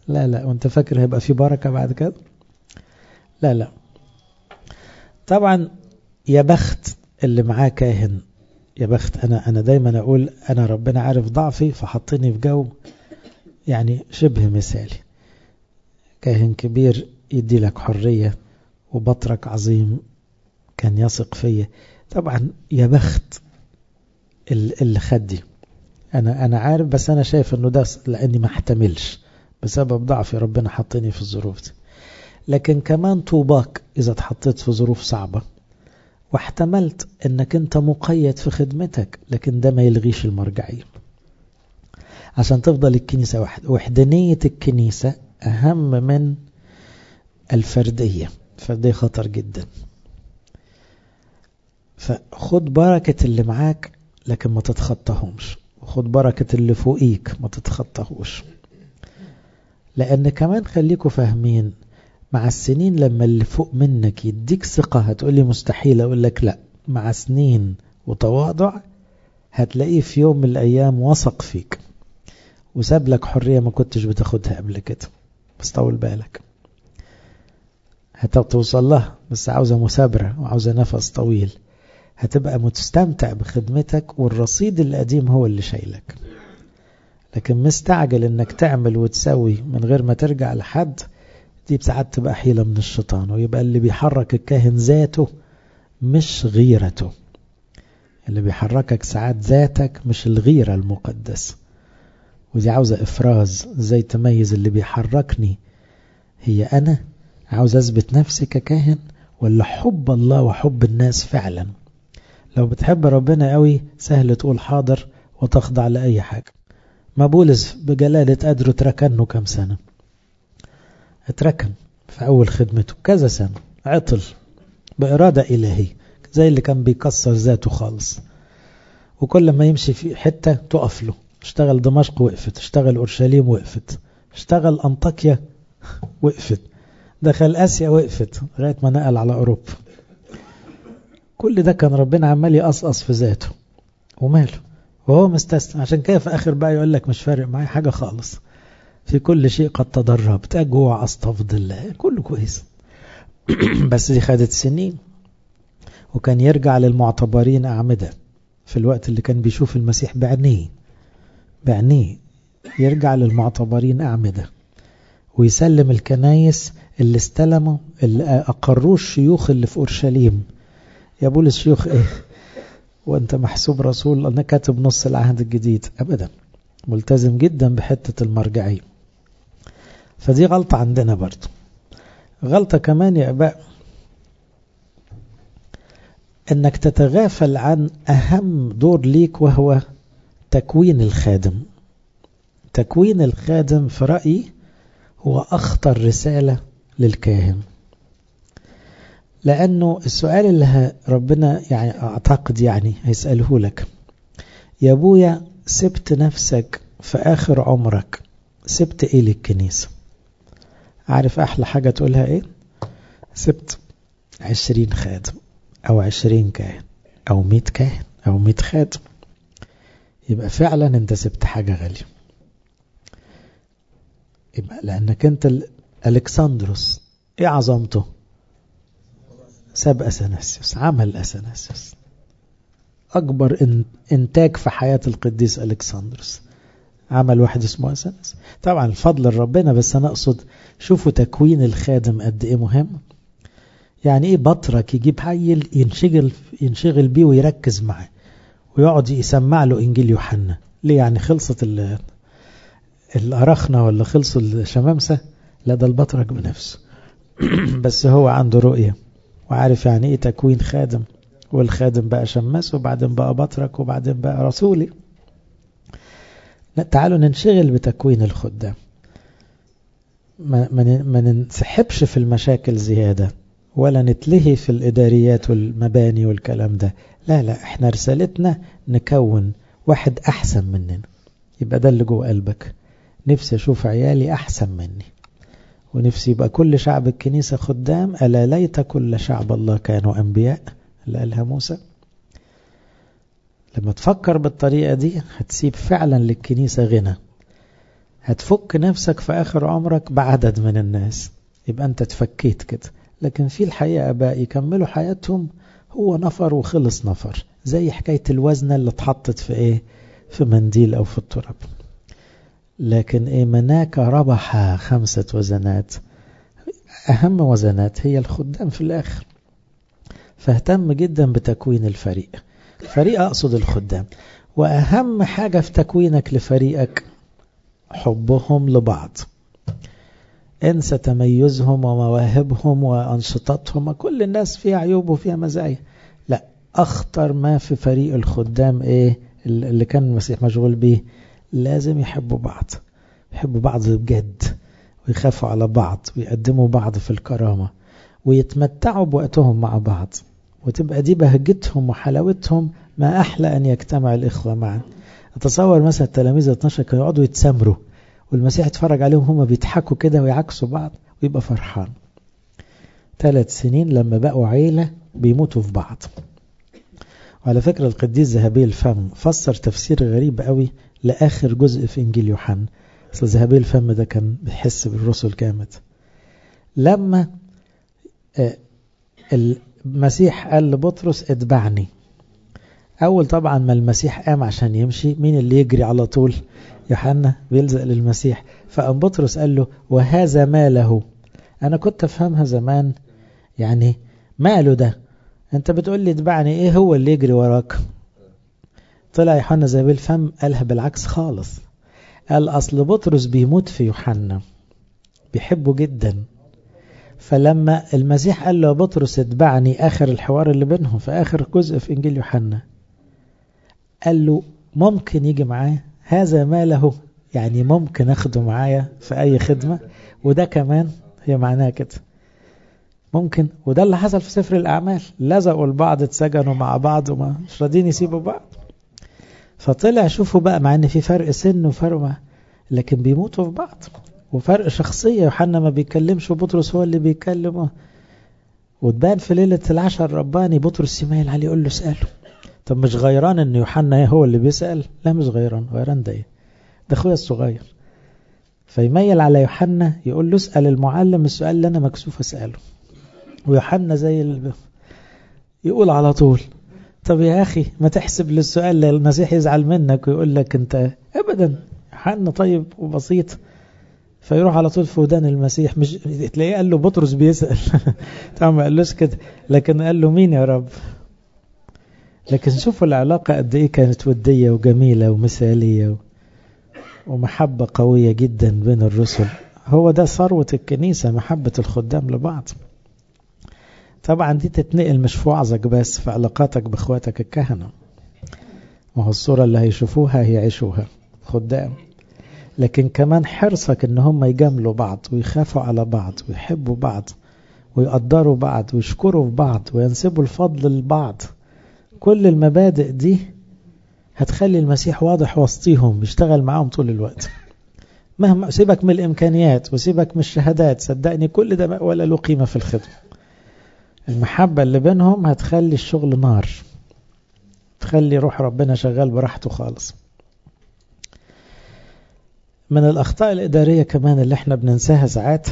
لا لا وانت فاكر هيبقى في بركة بعد كده لا لا طبعا يا بخت اللي معاه كاهن يا بخت انا انا دايما اقول انا ربنا عارف ضعفي فحطني في جو يعني شبه مثالي كاهن كبير يدي لك حرية وبطرك عظيم كان يثق فيا طبعا يا بخت اللي خدي انا انا عارف بس انا شايف انه ده لاني ما احتملش بسبب ضعفي ربنا حطني في الظروف دي لكن كمان طوباك اذا اتحطيت في ظروف صعبة واحتملت انك انت مقيد في خدمتك لكن ده ما يلغيش المرجعية عشان تفضل الكنيسة واحد وحدانية الكنيسة اهم من الفردية الفردية خطر جدا فخد بركة اللي معاك لكن ما تتخطاهمش وخد بركة اللي فوقيك ما تتخطاهوش لأن كمان خليكوا فاهمين مع السنين لما اللي فوق منك يديك ثقة هتقولي مستحيل أقول لك لا مع سنين وتواضع هتلاقيه في يوم من الأيام وثق فيك وساب لك حرية ما كنتش بتاخدها قبل كده بس طول بالك هتوصل لها بس عاوزة مثابرة وعاوزة نفس طويل هتبقى مستمتع بخدمتك والرصيد القديم هو اللي شايلك لكن مستعجل انك تعمل وتسوي من غير ما ترجع لحد دي ساعات تبقى حيلة من الشيطان ويبقى اللي بيحرك الكاهن ذاته مش غيرته اللي بيحركك ساعات ذاتك مش الغيرة المقدسة ودي عاوزة إفراز ازاي تميز اللي بيحركني هي أنا عاوز أثبت نفسي ككاهن ولا حب الله وحب الناس فعلا لو بتحب ربنا قوي سهل تقول حاضر وتخضع لأي حاجة ما بولس بجلالة قدره اتركنه كم سنة اتركن في أول خدمته كذا سنة عطل بإرادة إلهية زي اللي كان بيكسر ذاته خالص وكل ما يمشي في حتة تقف له اشتغل دمشق وقفت اشتغل أورشليم وقفت اشتغل أنطاكيا وقفت دخل آسيا وقفت لغاية ما نقل على أوروبا كل ده كان ربنا عمال يقصقص في ذاته وماله وهو مستسلم عشان كده في آخر بقى يقول لك مش فارق معايا حاجة خالص في كل شيء قد تدربت أجوع أستفض الله كله كويس بس دي خدت سنين وكان يرجع للمعتبرين أعمدة في الوقت اللي كان بيشوف المسيح بعينيه بعينيه يرجع للمعتبرين أعمدة ويسلم الكنايس اللي استلموا اللي أقروه الشيوخ اللي في أورشليم يا بولس شيوخ إيه وأنت محسوب رسول أنا كاتب نص العهد الجديد أبدا ملتزم جدا بحتة المرجعية فدي غلطة عندنا برضو غلطة كمان يا أباء أنك تتغافل عن أهم دور ليك وهو تكوين الخادم تكوين الخادم في رأيي هو أخطر رسالة للكاهن لأنه السؤال اللي ربنا يعني أعتقد يعني هيسأله لك يا أبويا سبت نفسك في آخر عمرك سبت إيه للكنيسة عارف أحلى حاجة تقولها إيه سبت عشرين خادم أو عشرين كاهن أو مئة كاهن أو مئة خادم يبقى فعلا أنت سبت حاجة غالية يبقى لأنك أنت ألكسندروس إيه عظمته ساب أثناسيوس عمل أثناسيوس أكبر إنتاج في حياة القديس ألكسندروس عمل واحد اسمه أثناس طبعا الفضل لربنا بس أنا أقصد شوفوا تكوين الخادم قد إيه مهم يعني إيه بطرك يجيب عيل ينشغل ينشغل بيه ويركز معاه ويقعد يسمع له إنجيل يوحنا ليه يعني خلصت الأرخنة ولا خلصوا الشمامسة لا ده البطرك بنفسه بس هو عنده رؤية وعارف يعني إيه تكوين خادم والخادم بقى شماس وبعدين بقى بطرك وبعدين بقى رسولي تعالوا ننشغل بتكوين الخدام ما, ما ننسحبش في المشاكل زيادة ولا نتلهي في الإداريات والمباني والكلام ده لا لا احنا رسالتنا نكون واحد أحسن مننا يبقى ده اللي جوه قلبك نفسي أشوف عيالي أحسن مني ونفسي يبقى كل شعب الكنيسة خدام ألا ليت كل شعب الله كانوا أنبياء اللي قالها موسى لما تفكر بالطريقة دي هتسيب فعلا للكنيسة غنى هتفك نفسك في آخر عمرك بعدد من الناس يبقى أنت تفكيت كده لكن في الحقيقة أباء يكملوا حياتهم هو نفر وخلص نفر زي حكاية الوزنة اللي اتحطت في إيه في منديل أو في التراب لكن إيه مناك ربح خمسة وزنات أهم وزنات هي الخدام في الآخر فاهتم جدا بتكوين الفريق الفريق أقصد الخدام وأهم حاجة في تكوينك لفريقك حبهم لبعض انسى تميزهم ومواهبهم وأنشطتهم كل الناس فيها عيوب وفيها مزايا لا أخطر ما في فريق الخدام إيه اللي كان المسيح مشغول بيه لازم يحبوا بعض يحبوا بعض بجد ويخافوا على بعض ويقدموا بعض في الكرامة ويتمتعوا بوقتهم مع بعض وتبقى دي بهجتهم وحلاوتهم ما أحلى أن يجتمع الإخوة معا أتصور مثلا التلاميذ 12 كانوا يقعدوا يتسامروا والمسيح يتفرج عليهم هما بيضحكوا كده ويعكسوا بعض ويبقى فرحان ثلاث سنين لما بقوا عيلة بيموتوا في بعض وعلى فكرة القديس ذهبي الفم فسر تفسير غريب قوي لآخر جزء في إنجيل يوحنا أصل ذهبي الفم ده كان بيحس بالرسل جامد لما المسيح قال لبطرس اتبعني أول طبعا ما المسيح قام عشان يمشي مين اللي يجري على طول يوحنا بيلزق للمسيح فقام بطرس قال له وهذا ماله أنا كنت أفهمها زمان يعني ماله ده أنت بتقول لي اتبعني إيه هو اللي يجري وراك طلع يوحنا زي بالفم قالها بالعكس خالص قال أصل بطرس بيموت في يوحنا بيحبه جدا فلما المسيح قال له بطرس اتبعني آخر الحوار اللي بينهم في آخر جزء في إنجيل يوحنا قال له ممكن يجي معاه هذا ما له يعني ممكن أخده معايا في أي خدمة وده كمان هي معناها كده ممكن وده اللي حصل في سفر الأعمال لزقوا البعض اتسجنوا مع بعض وما مش راضيين يسيبوا بعض فطلع شوفوا بقى مع ان في فرق سن وفرق ما لكن بيموتوا في بعض وفرق شخصية يوحنا ما بيتكلمش وبطرس هو اللي بيتكلم وتبان في ليلة العشاء الرباني بطرس يميل عليه يقول له اسأله طب مش غيران ان يوحنا هو اللي بيسأل لا مش غيران غيران ده ايه ده اخويا الصغير فيميل على يوحنا يقول له اسأل المعلم السؤال اللي انا مكسوف اسأله ويوحنا زي ال... يقول على طول طب يا أخي ما تحسب للسؤال المسيح يزعل منك ويقول لك أنت أبدا حن طيب وبسيط فيروح على طول في ودان المسيح مش تلاقيه قال له بطرس بيسأل طبعا ما قالوش كده لكن قال له مين يا رب لكن شوفوا العلاقة قد إيه كانت ودية وجميلة ومثالية ومحبة قوية جدا بين الرسل هو ده ثروة الكنيسة محبة الخدام لبعض طبعا دي تتنقل مش في وعظك بس في علاقاتك باخواتك الكهنة ما هو الصورة اللي هيشوفوها هيعيشوها خدام لكن كمان حرصك ان هم يجاملوا بعض ويخافوا على بعض ويحبوا بعض ويقدروا بعض ويشكروا في بعض وينسبوا الفضل لبعض كل المبادئ دي هتخلي المسيح واضح وسطيهم بيشتغل معاهم طول الوقت مهما سيبك من الامكانيات وسيبك من الشهادات صدقني كل ده ولا له قيمة في الخدمة المحبة اللي بينهم هتخلي الشغل نار تخلي روح ربنا شغال براحته خالص من الأخطاء الإدارية كمان اللي احنا بننساها ساعات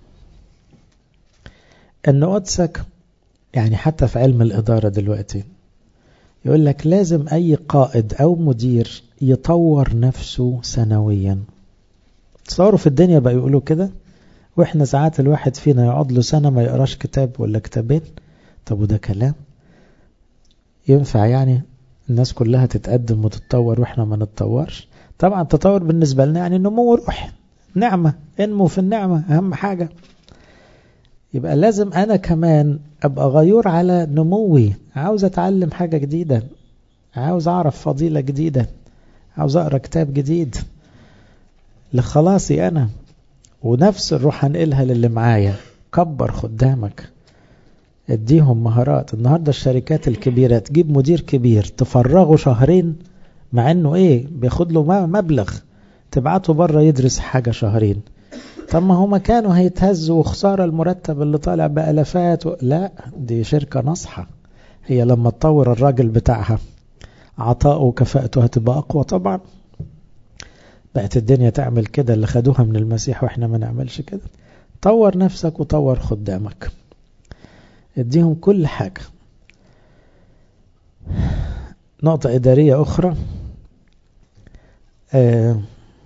أن قدسك يعني حتى في علم الإدارة دلوقتي يقول لك لازم أي قائد أو مدير يطور نفسه سنويا تصوروا في الدنيا بقى يقولوا كده واحنا ساعات الواحد فينا يقعد له سنة ما يقراش كتاب ولا كتابين طب وده كلام ينفع يعني الناس كلها تتقدم وتتطور واحنا ما نتطورش طبعا التطور بالنسبة لنا يعني نمو روحي نعمة انمو في النعمة اهم حاجة يبقى لازم انا كمان ابقى غيور على نموي عاوز اتعلم حاجة جديدة عاوز اعرف فضيلة جديدة عاوز اقرا كتاب جديد لخلاصي انا ونفس الروح هنقلها للي معايا كبر خدامك اديهم مهارات النهاردة الشركات الكبيرة تجيب مدير كبير تفرغه شهرين مع انه ايه بياخد له مبلغ تبعته بره يدرس حاجة شهرين طب ما هو مكانه هيتهز وخسارة المرتب اللي طالع بألفات و... لا دي شركة نصحة هي لما تطور الراجل بتاعها عطاءه وكفاءته هتبقى أقوى طبعا بقت الدنيا تعمل كده اللي خدوها من المسيح واحنا ما نعملش كده طور نفسك وطور خدامك اديهم كل حاجة نقطة إدارية أخرى آه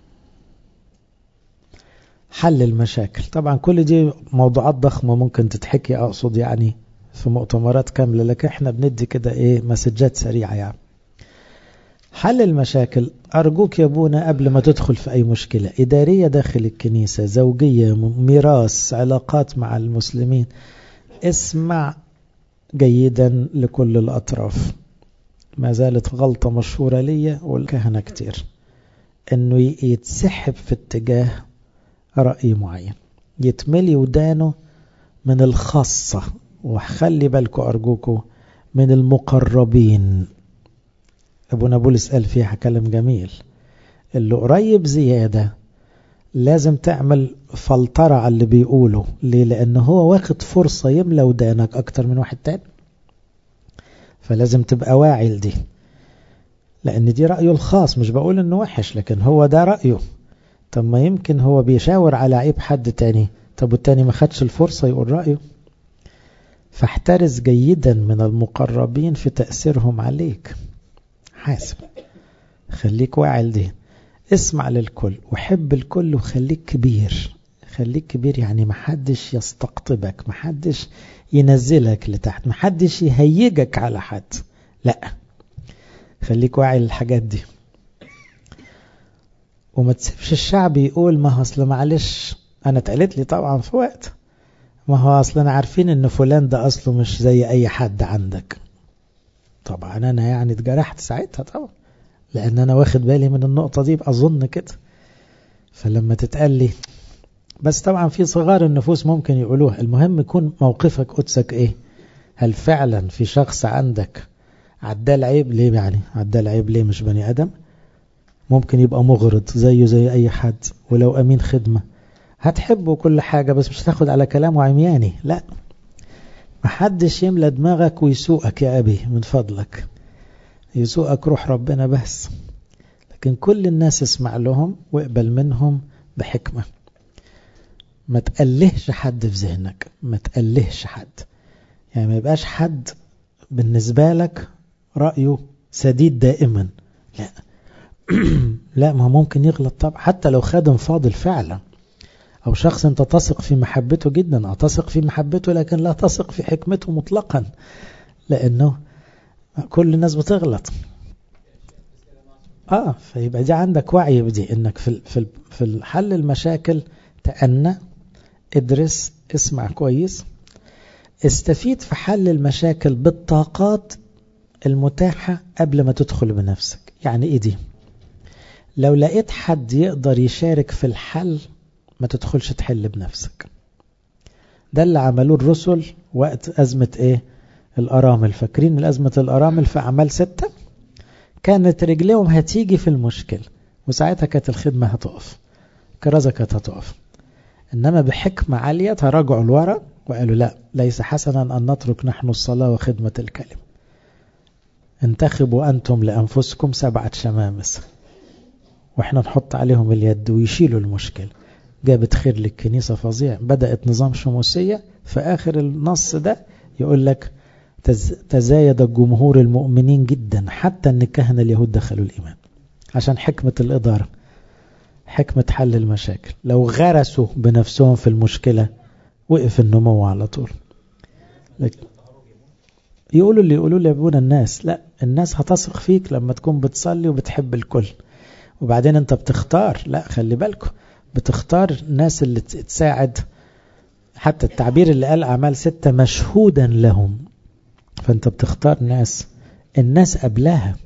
حل المشاكل طبعا كل دي موضوعات ضخمة ممكن تتحكي أقصد يعني في مؤتمرات كاملة لكن احنا بندي كده ايه مسجات سريعة يعني حل المشاكل أرجوك يا ابونا قبل ما تدخل في أي مشكلة إدارية داخل الكنيسة زوجية ميراث علاقات مع المسلمين اسمع جيدا لكل الأطراف ما زالت غلطة مشهورة ليا والكهنة كتير انه يتسحب في اتجاه رأي معين يتملي ودانه من الخاصة وخلي بالكم أرجوكم من المقربين أبونا بولس قال فيها كلام جميل اللي قريب زيادة لازم تعمل فلترة على اللي بيقوله ليه لأنه هو واخد فرصة يملى ودانك أكتر من واحد تاني فلازم تبقى واعي لدي لأن دي رأيه الخاص مش بقول إنه وحش لكن هو ده رأيه طب ما يمكن هو بيشاور على عيب حد تاني طب والتاني ما خدش الفرصة يقول رأيه فاحترز جيدا من المقربين في تأثيرهم عليك حاسب خليك واعي لدي اسمع للكل وحب الكل وخليك كبير خليك كبير يعني محدش يستقطبك محدش ينزلك لتحت محدش يهيجك على حد لا خليك واعي للحاجات دي وما تسيبش الشعب يقول ما هو اصل معلش انا اتقالت لي طبعا في وقت ما هو اصلا عارفين ان فلان ده اصله مش زي اي حد عندك طبعا انا يعني اتجرحت ساعتها طبعا لان انا واخد بالي من النقطة دي اظن كده فلما تتقال لي بس طبعا في صغار النفوس ممكن يقولوها المهم يكون موقفك قدسك ايه هل فعلا في شخص عندك عدال عيب ليه يعني عدال عيب ليه مش بني ادم ممكن يبقى مغرض زيه زي اي حد ولو امين خدمة هتحبه كل حاجة بس مش هتاخد على كلامه عمياني لا محدش يملى دماغك ويسوقك يا أبي من فضلك يسوقك روح ربنا بس لكن كل الناس اسمع لهم واقبل منهم بحكمة ما تقلهش حد في ذهنك ما تقلهش حد يعني ما يبقاش حد بالنسبة لك رأيه سديد دائما لا لا ما ممكن يغلط طبعا حتى لو خادم فاضل فعلا أو شخص أنت تثق في محبته جدا أو تثق في محبته لكن لا تثق في حكمته مطلقا لأنه كل الناس بتغلط آه فيبقى دي عندك وعي بدي إنك في في في الحل المشاكل تأنى ادرس اسمع كويس استفيد في حل المشاكل بالطاقات المتاحة قبل ما تدخل بنفسك يعني ايه دي لو لقيت حد يقدر يشارك في الحل ما تدخلش تحل بنفسك ده اللي عملوه الرسل وقت أزمة ايه الأرامل فاكرين الأزمة الأرامل في أعمال ستة كانت رجليهم هتيجي في المشكل وساعتها كانت الخدمة هتقف كرازة كانت هتقف إنما بحكمة عالية تراجعوا لورا وقالوا لا ليس حسنا أن نترك نحن الصلاة وخدمة الكلم انتخبوا أنتم لأنفسكم سبعة شمامس وإحنا نحط عليهم اليد ويشيلوا المشكلة جابت خير للكنيسة فظيع بدأت نظام شموسية في آخر النص ده يقول لك تزايد الجمهور المؤمنين جدا حتى أن الكهنة اليهود دخلوا الإيمان عشان حكمة الإدارة حكمة حل المشاكل لو غرسوا بنفسهم في المشكلة وقف النمو على طول لكن يقولوا اللي يقولوا لي يا الناس لا الناس هتثق فيك لما تكون بتصلي وبتحب الكل وبعدين انت بتختار لا خلي بالكم بتختار الناس اللي تساعد حتى التعبير اللي قال أعمال ستة مشهودا لهم فأنت بتختار ناس الناس قبلها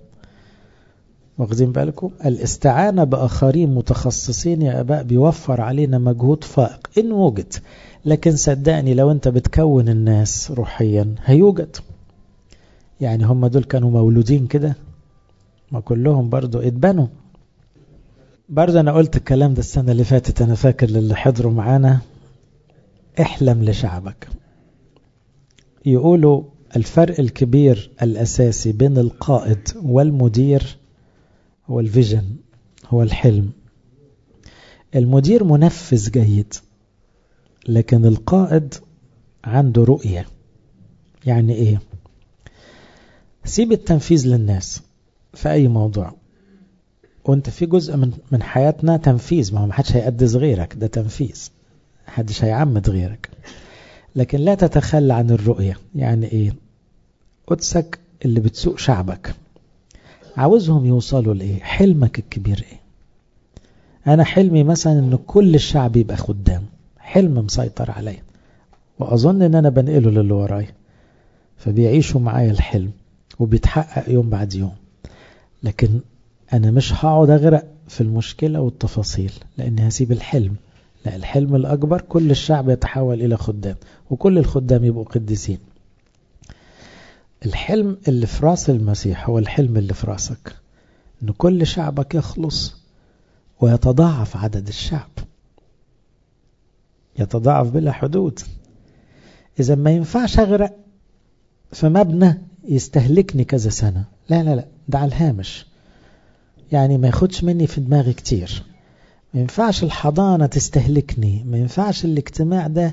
واخدين بالكم الاستعانة بآخرين متخصصين يا أباء بيوفر علينا مجهود فائق إن وجد لكن صدقني لو أنت بتكون الناس روحيا هيوجد يعني هم دول كانوا مولودين كده ما كلهم برضو اتبنوا برضه أنا قلت الكلام ده السنة اللي فاتت أنا فاكر للي حضروا معانا احلم لشعبك يقولوا الفرق الكبير الأساسي بين القائد والمدير هو الفيجن هو الحلم المدير منفذ جيد لكن القائد عنده رؤية يعني ايه سيب التنفيذ للناس في اي موضوع وانت في جزء من من حياتنا تنفيذ ما هو محدش هيقدس غيرك ده تنفيذ محدش هيعمد غيرك لكن لا تتخلى عن الرؤية يعني ايه قدسك اللي بتسوق شعبك عاوزهم يوصلوا لايه حلمك الكبير ايه انا حلمي مثلا ان كل الشعب يبقى خدام حلم مسيطر عليا واظن ان انا بنقله للي ورايا فبيعيشوا معايا الحلم وبيتحقق يوم بعد يوم لكن انا مش هقعد اغرق في المشكلة والتفاصيل لاني هسيب الحلم لا الحلم الاكبر كل الشعب يتحول الى خدام وكل الخدام يبقوا قديسين الحلم اللي في راس المسيح هو الحلم اللي في راسك ان كل شعبك يخلص ويتضاعف عدد الشعب يتضاعف بلا حدود اذا ما ينفعش اغرق في مبنى يستهلكني كذا سنة لا لا لا ده على الهامش يعني ما ياخدش مني في دماغي كتير ما ينفعش الحضانة تستهلكني ما ينفعش الاجتماع ده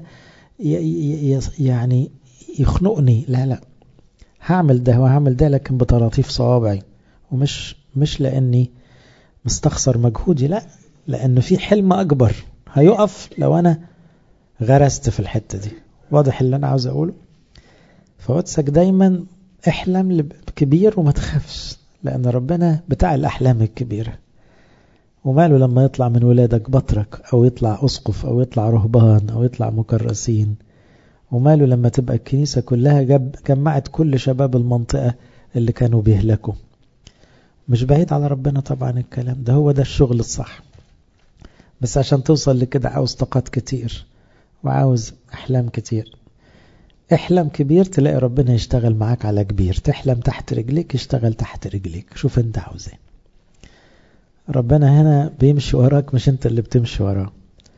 يعني يخنقني لا لا هعمل ده وهعمل ده لكن بطراطيف صوابعي ومش مش لاني مستخسر مجهودي لا لانه في حلم اكبر هيقف لو انا غرست في الحتة دي واضح اللي انا عاوز اقوله فواتسك دايما احلم كبير وما تخافش لان ربنا بتاع الاحلام الكبيره وماله لما يطلع من ولادك بطرك او يطلع اسقف او يطلع رهبان او يطلع مكرسين وماله لما تبقى الكنيسة كلها جب جمعت كل شباب المنطقة اللي كانوا بيهلكوا مش بعيد على ربنا طبعا الكلام ده هو ده الشغل الصح بس عشان توصل لكده عاوز طاقات كتير وعاوز أحلام كتير احلم كبير تلاقي ربنا يشتغل معاك على كبير تحلم تحت رجليك يشتغل تحت رجليك شوف انت عاوز ايه ربنا هنا بيمشي وراك مش انت اللي بتمشي وراه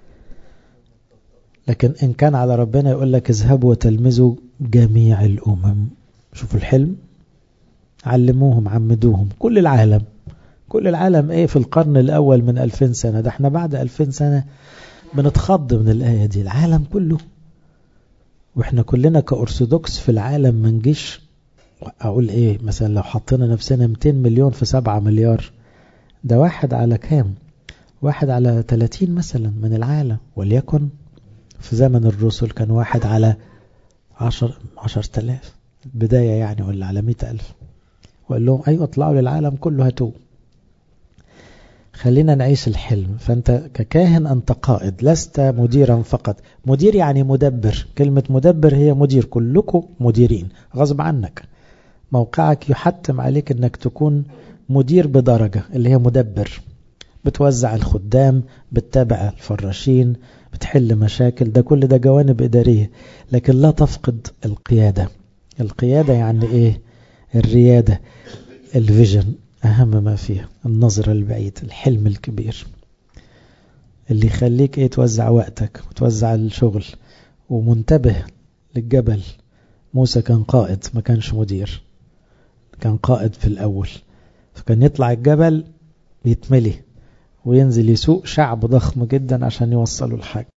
لكن إن كان على ربنا يقول لك اذهبوا وتلمذوا جميع الأمم شوفوا الحلم علموهم عمدوهم كل العالم كل العالم ايه في القرن الأول من ألفين سنة ده احنا بعد ألفين سنة بنتخض من الآية دي العالم كله واحنا كلنا كأرثوذكس في العالم ما نجيش أقول ايه مثلا لو حطينا نفسنا 200 مليون في 7 مليار ده واحد على كام واحد على 30 مثلا من العالم وليكن في زمن الرسل كان واحد على عشر, عشر تلاف بداية يعني ولا على مئة ألف وقال لهم أيوة اطلعوا للعالم كله هاتوه خلينا نعيش الحلم فأنت ككاهن أنت قائد لست مديرا فقط مدير يعني مدبر كلمة مدبر هي مدير كلكم مديرين غصب عنك موقعك يحتم عليك أنك تكون مدير بدرجة اللي هي مدبر بتوزع الخدام بتتابع الفراشين بتحل مشاكل ده كل ده جوانب إدارية لكن لا تفقد القيادة القيادة يعني إيه الريادة الفيجن أهم ما فيها النظرة البعيد الحلم الكبير اللي يخليك إيه توزع وقتك وتوزع الشغل ومنتبه للجبل موسى كان قائد ما كانش مدير كان قائد في الأول فكان يطلع الجبل يتملي وينزل يسوق شعب ضخم جدا عشان يوصلوا الحاجة